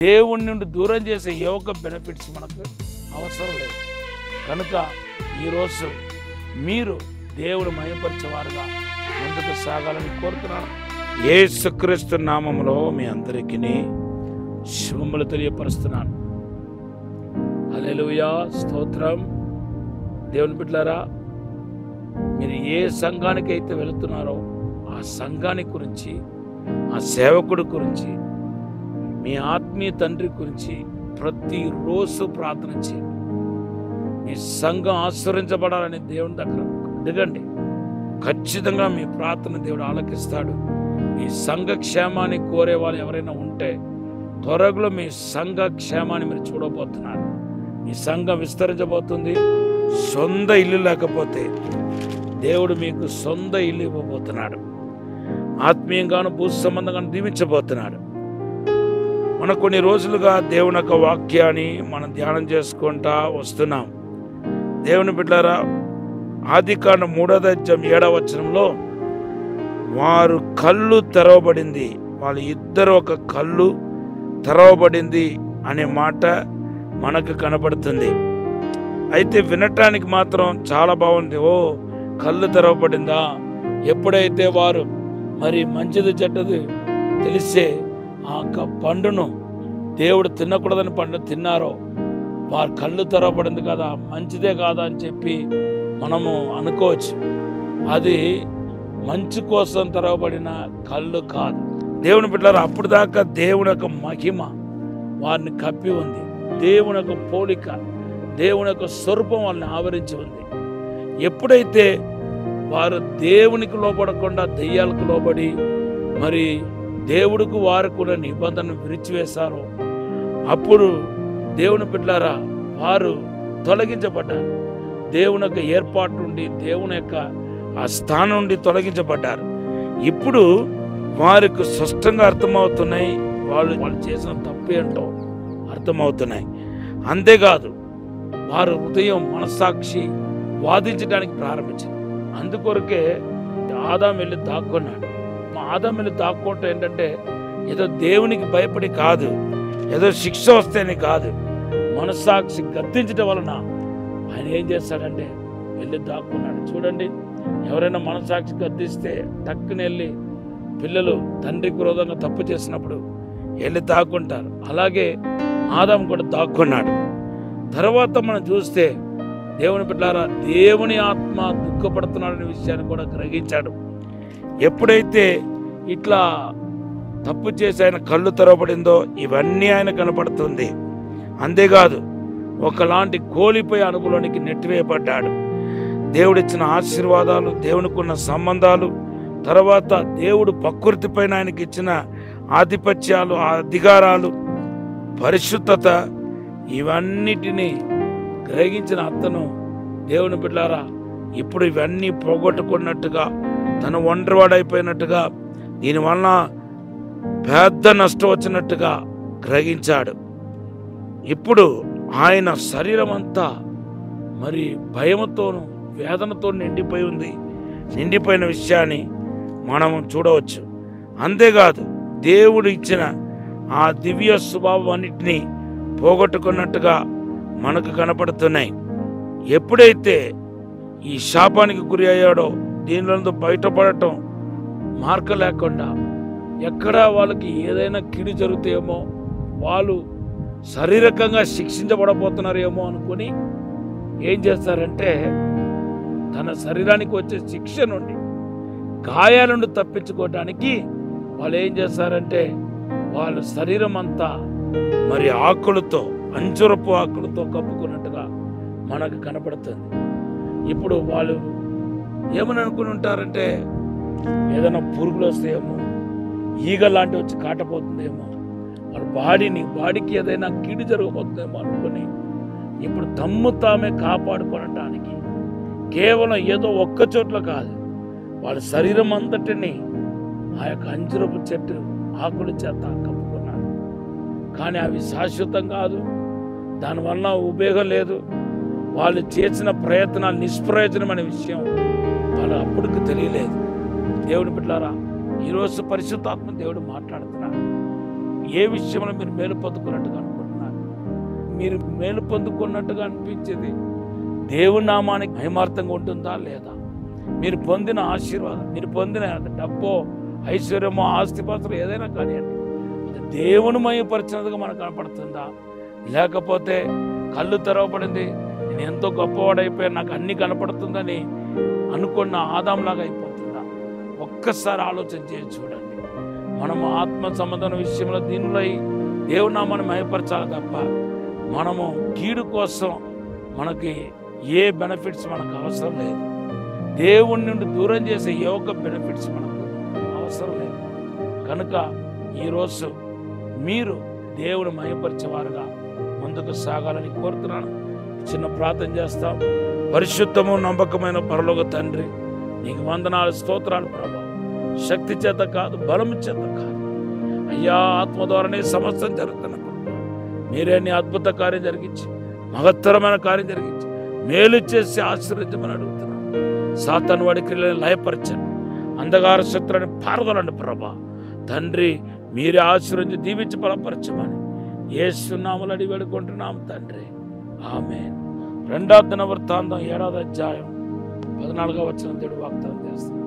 దేవుడి నుండి దూరం చేసే ఏ ఒక్క బెనిఫిట్స్ మనకు అవసరం లేదు కనుక ఈరోజు మీరు దేవుడు మయపరిచేవారుగా ముందుకు సాగాలని కోరుతున్నాను యేసుక్రీస్తు నామములో మీ అందరికీ శుభములు తెలియపరుస్తున్నాను హల్లెలూయా స్తోత్రం దేవుని బిడ్డలారా మీరు ఏ సంఘానికి అయితే వెళుతున్నారో ఆ సంఘాన్ని గురించి ఆ సేవకుడి గురించి మీ ఆత్మీయ తండ్రి గురించి ప్రతిరోజు ప్రార్థన చేయండి మీ సంఘం ఆశ్రయించబడాలని దేవుని దగ్గర అడగండి ఖచ్చితంగా మీ ప్రార్థన దేవుడు ఆలకిస్తాడు మీ సంఘ క్షేమాన్ని కోరే వాళ్ళు ఎవరైనా ఉంటే త్వరలో మీ సంఘ క్షేమాన్ని మీరు చూడబోతున్నారు మీ సంఘం విస్తరించబోతుంది సొంత ఇల్లు లేకపోతే దేవుడు మీకు సొంత ఇల్లు ఇవ్వబోతున్నాడు ఆత్మీయంగాను భూ సంబంధంగాను దీవించబోతున్నాడు మన కొన్ని రోజులుగా దేవుని యొక్క వాక్యాన్ని మనం ధ్యానం చేసుకుంటా వస్తున్నాం దేవుని బిడ్డారా ఆది కాండ మూడో అధ్యాయం ఏడవ వచనంలో వారు కళ్ళు తెరవబడింది వాళ్ళ ఇద్దరు ఒక కళ్ళు తెరవబడింది అనే మాట మనకు కనపడుతుంది అయితే వినటానికి మాత్రం చాలా బాగుంది ఓ కళ్ళు తెరవబడిందా ఎప్పుడైతే వారు మరి మంచిది చెడ్డది తెలిసే ఆ యొక్క పండును దేవుడు తినకూడదని పండు తిన్నారో వారి కళ్ళు తెరవబడింది కదా మంచిదే కాదా అని చెప్పి మనము అనుకోవచ్చు అది మంచి కోసం తెరవబడిన కళ్ళు కాదు దేవుని బిడ్డలారా అప్పుడు దాకా దేవుని యొక్క మహిమ వారిని కప్పి ఉంది దేవుని యొక్క పోలిక దేవుని యొక్క స్వరూపం వాళ్ళని ఆవరించి ఉంది ఎప్పుడైతే వారు దేవునికి లోబడకుండా దెయ్యాలకు లోబడి మరి దేవుడికి వారు కూడా నిబంధనను విరిచివేశారో అప్పుడు దేవుని బిడ్డలారా వారు తొలగించబడ్డారు దేవుని యొక్క ఏర్పాటు నుండి దేవుని యొక్క ఆ స్థానం నుండి తొలగించబడ్డారు ఇప్పుడు వారికి స్పష్టంగా అర్థమవుతున్నాయి వాళ్ళు వాళ్ళు చేసిన తప్పు ఏంటో అర్థమవుతున్నాయి అంతేకాదు వారు హృదయం మనస్సాక్షి వాదించడానికి ప్రారంభించింది అందుకొరకే ఆదాం వెళ్ళి దాక్కున్నాడు మా ఆదాం వెళ్ళి దాక్కోవటం ఏంటంటే ఏదో దేవునికి భయపడి కాదు ఏదో శిక్ష వస్తేనే కాదు మనస్సాక్షి గద్దించడం వలన ఆయన ఏం చేస్తాడంటే వెళ్ళి దాక్కున్నాడు చూడండి ఎవరైనా మనస్సాక్షి గద్దిస్తే టక్కున వెళ్ళి పిల్లలు తండ్రి క్రోధంగా తప్పు చేసినప్పుడు వెళ్ళి దాక్కుంటారు అలాగే ఆదాం కూడా దాక్కున్నాడు తర్వాత మనం చూస్తే దేవుని బిడ్డారా దేవుని ఆత్మ దుఃఖపడుతున్నాడనే విషయాన్ని కూడా గ్రహించాడు ఎప్పుడైతే ఇట్లా తప్పు చేసి ఆయన కళ్ళు తెరవబడిందో ఇవన్నీ ఆయన కనపడుతుంది అంతేకాదు ఒకలాంటి కోలిపోయే అనుభవంలోనికి నెట్టివేయబడ్డాడు దేవుడిచ్చిన ఆశీర్వాదాలు దేవునికున్న సంబంధాలు తర్వాత దేవుడు ప్రకృతి పైన ఆయనకి ఇచ్చిన ఆధిపత్యాలు ఆ అధికారాలు పరిశుద్ధత ఇవన్నిటినీ గ్రహించిన అతను దేవుని బిడ్డారా ఇప్పుడు ఇవన్నీ పోగొట్టుకున్నట్టుగా తను ఒంటరివాడైపోయినట్టుగా దీనివల్ల పెద్ద నష్టం వచ్చినట్టుగా గ్రహించాడు ఇప్పుడు ఆయన శరీరం అంతా మరి భయముతోను వేదనతో నిండిపోయి ఉంది నిండిపోయిన విషయాన్ని మనం చూడవచ్చు అంతేకాదు దేవుడు ఇచ్చిన ఆ దివ్య స్వభావం అన్నిటినీ పోగొట్టుకున్నట్టుగా మనకు కనపడుతున్నాయి ఎప్పుడైతే ఈ శాపానికి గురి అయ్యాడో దీనిలో బయటపడటం మార్గం లేకుండా ఎక్కడ వాళ్ళకి ఏదైనా కిడి జరుగుతాయేమో వాళ్ళు శారీరకంగా శిక్షించబడబోతున్నారేమో అనుకుని ఏం చేస్తారంటే తన శరీరానికి వచ్చే శిక్ష నుండి గాయాల నుండి తప్పించుకోవడానికి వాళ్ళు ఏం చేస్తారంటే వాళ్ళ శరీరం అంతా మరి ఆకులతో అంచురపు ఆకులతో కప్పుకున్నట్టుగా మనకు కనపడుతుంది ఇప్పుడు వాళ్ళు ఏమని అనుకుని ఉంటారంటే ఏదైనా పురుగులు వస్తాయేమో ఈగ లాంటి వచ్చి కాటపోతుందేమో వాళ్ళ బాడీని బాడీకి ఏదైనా కీడు జరగబోతుందేమో అనుకుని ఇప్పుడు తమ్ము తామే కాపాడుకోవడానికి కేవలం ఏదో ఒక్క చోట్ల కాదు వాళ్ళ శరీరం అంతటిని ఆ యొక్క అంజురపు చెట్టు ఆకుల చేత కప్పుకున్నారు కానీ అవి శాశ్వతం కాదు దానివల్ల ఉపయోగం లేదు వాళ్ళు చేసిన ప్రయత్నాలు నిష్ప్రయోజనం అనే విషయం వాళ్ళు అప్పటికి తెలియలేదు దేవుని బిడ్డారా ఈరోజు పరిశుద్ధాత్మ దేవుడు మాట్లాడుతున్నాడు ఏ విషయంలో మీరు మేలు పొందుకున్నట్టుగా అనుకుంటున్నారు మీరు మేలు పొందుకున్నట్టుగా అనిపించేది దేవుని నామానికి మహిమార్థంగా ఉంటుందా లేదా మీరు పొందిన ఆశీర్వాదం మీరు పొందిన డబ్బో ఐశ్వర్యమో ఆస్తిపాస్తులు ఏదైనా కానివ్వండి అది దేవుని మయపరిచినదిగా మనకు కనపడుతుందా లేకపోతే కళ్ళు తెరవబడింది నేను ఎంతో గొప్పవాడైపోయాను నాకు అన్ని కనపడుతుందని అనుకున్న ఆదాంలాగా అయిపోతుందా ఒక్కసారి ఆలోచన చేసి చూడండి మనము ఆత్మ సంబంధమైన విషయంలో దీనిలో దేవుని నామాన్ని మయపరచాలి తప్ప మనము కీడు కోసం మనకి ఏ బెనిఫిట్స్ మనకు అవసరం లేదు దేవుడి నుండి దూరం చేసే ఏ ఒక్క బెనిఫిట్స్ మనకు అవసరం లేదు కనుక ఈరోజు మీరు దేవుని మయపరిచేవారుగా ముందుకు సాగాలని కోరుతున్నాను చిన్న ప్రార్థన చేస్తాం పరిశుద్ధము నమ్మకమైన పరలోక తండ్రి నీకు వందనాలు స్తోత్రాలు ప్రభా శక్తి చేత కాదు బలము చేత కాదు అయ్యా ఆత్మ ద్వారానే సమస్తం జరుగుతున్న ప్రభా మీరే నీ అద్భుత కార్యం జరిగించి మహత్తరమైన కార్యం జరిగించి మేలు చేసి ఆశీర్వదించమని అడుగుతున్నాను సాతాను వాడి క్రియలను లయపరచండి అంధకార శత్రుని పారదలండి ప్రభా తండ్రి మీరే ఆశీర్వదించి దీవించి బలపరచమని ఏ సున్నాములు అడిగి వేడుకుంటున్నాము తండ్రి ఆమె రెండో దిన వృత్తాంతం ఏడాది అధ్యాయం పద్నాలుగో వచ్చిన దేవుడు వాగ్దానం చేస్తున్నాడు